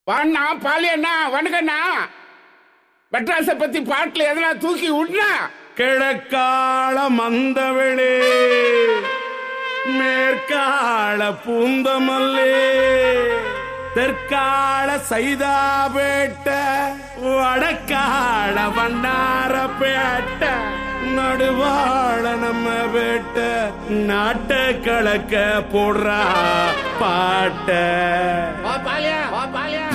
வாண்ணா பாலியண்ணா வணக்கண்ணா மெட்ராஸை பத்தி பாட்டுல எதனா தூக்கி விட்னா கிழக்கால மந்தவளே மேற்கால பூந்தமல்லே தெற்கால சைதாபேட்ட வடக்கால வண்ணாரப்பேட்ட நடுவாழ நம்ம பேட்ட நாட்ட கலக்க போடுறா பாட்ட வா பாலியா வா பாலியா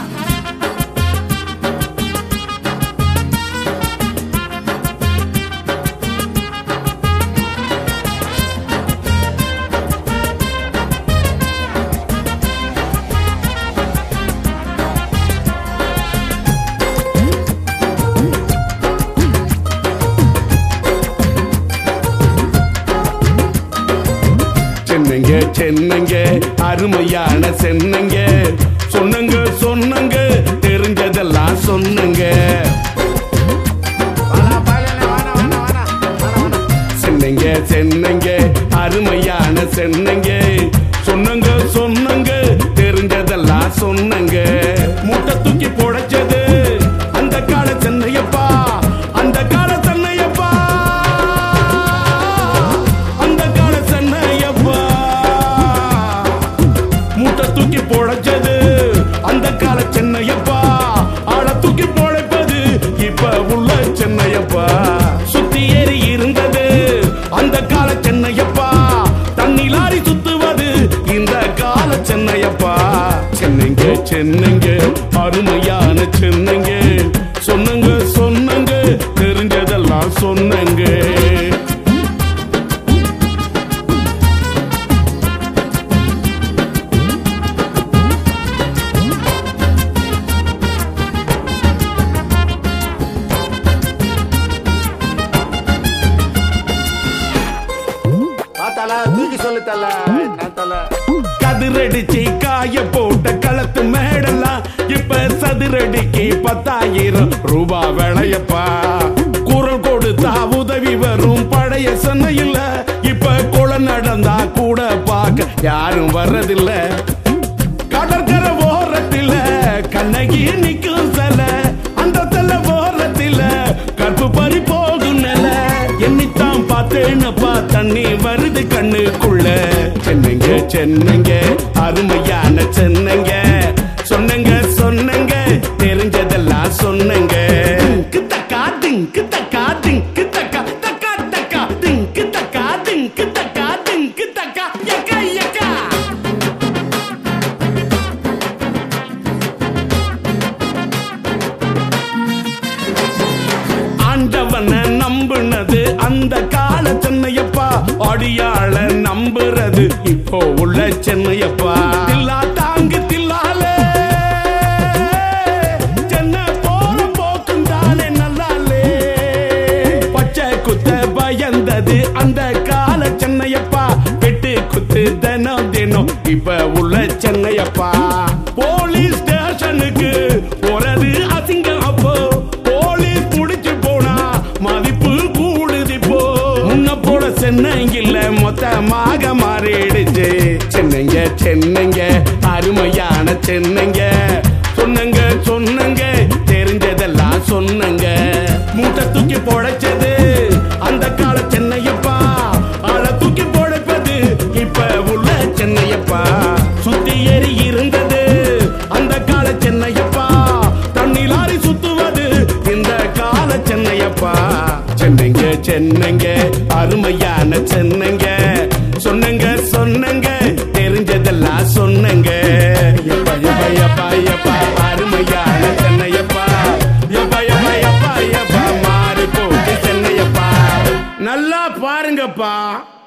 சென்னங்க சென்னங்க அருமையான சென்னங்க சொன்னங்க சொன்னங்க தெரிஞ்சதெல்லாம் சொன்னங்க வாடா பாலியண்ணா வாடா வாடா வாடா வாடா வாடா சென்னங்க சென்னங்க அருமையான சென்னங்க சொன்னங்க சொன்னங்க தெரிஞ்சதெல்லாம் சொன்னங்க மூட்டை தூக்கி புடைச்சது அந்த கால சென்னையப்பா அந்த கால சென்னையப்பா அந்த கால சென்னையப்பா மூட்டை தூக்கி பொழைச்சது அந்த கால சென்னையப்பா ஆள தூக்கி பொழைப்பது இப்ப உள்ள சென்னையப்பா சுத்தி ஏறி இருந்தது அந்த கால சென்னையப்பா தண்ணி லாரி சுத்துவது இந்த கால சென்னையப்பா சென்னைங்க சென்னைங்க அருமையான சென்னைங்க சொன்னங்க சொன்னங்க தெரிஞ்சதெல்லாம் சொன்னங்க வா தல தூக்கி சொல்லு தல நான் தல கதிரடிச்சு காய போட்ட களத்து மேடெல்லாம் இப்ப சதுரடிக்கு பத்தாயிரம் ரூபாய் விளையப்பா குரல் கொடுத்தா உதவி வரும் பழைய சென்னையில் இப்ப குள நடந்தா கூட பார்க்க யாரும் வர்றதில்ல கடற்கரை ஓரத்தில கண்ணகி நிக்கும் சில அந்த சில ஓரத்தில கற்பு பறி போகும் நில என்னைத்தான் பார்த்தேனப்பா தண்ணி வருது கண்ணுக்குள்ள சென்னைங்க சென்னைங்க அருமையான சென்னைங்க சொன்னங்க சொன்னங்க தெரிஞ்சதெல்லாம் சொன்னங்க தக்கா திங்கு தக்கா திங்கு தக்கா தக்கா தக்கா திங்கு தக்கா திங்கு தக்கா திங்கு தக்கா எக்கா எக்கா ஆண்டவனை நம்புனது அந்த கால சென்னையப்பா அடியாள நம்புறது இப்போ உள்ள சென்னையப்பா தில்லா தாங்கு தில்லாலே சென்னை போற போக்கும் தானே நல்லாலே பச்சை குத்த பயந்தது அந்த கால சென்னையப்பா வெட்டு குத்து தினம் தினம் இப்ப உள்ள சென்னையப்பா போலீஸ் ஸ்டேஷனுக்கு போறது அசிங்கம் அப்போ போலீஸ் புடிச்சு போனா மதிப்பு கூடுது இப்போ முன்ன போல சென்னைங்கில்ல மொத்தமாக மாறிடுச்சு சென்னைங்க சென்னைங்க அருமையான சென்னைங்க சொன்னங்க சொன்னங்க தெரிஞ்சதெல்லாம் சொன்னங்க மூட்டை தூக்கி பொழைச்சது அந்த கால சென்னையப்பா ஆள தூக்கி பொழைப்பது இப்ப உள்ள சென்னையப்பா சுத்தி ஏறி இருந்தது அந்த கால சென்னையப்பா தண்ணி லாரி சுத்துவது இந்த கால சென்னையப்பா சென்னைங்க சென்னைங்க அருமையான சென்னைங்க சொன்னங்க சொன்னங்க தெரிஞ்சதெல்லாம் சொன்னங்க எப்பா எப்பா எப்பா எப்பா அருமையான சென்னையப்பா எப்பா எப்பா எப்பா எப்பா மாறி போச்சு சென்னையப்பா நல்லா பாருங்கப்பா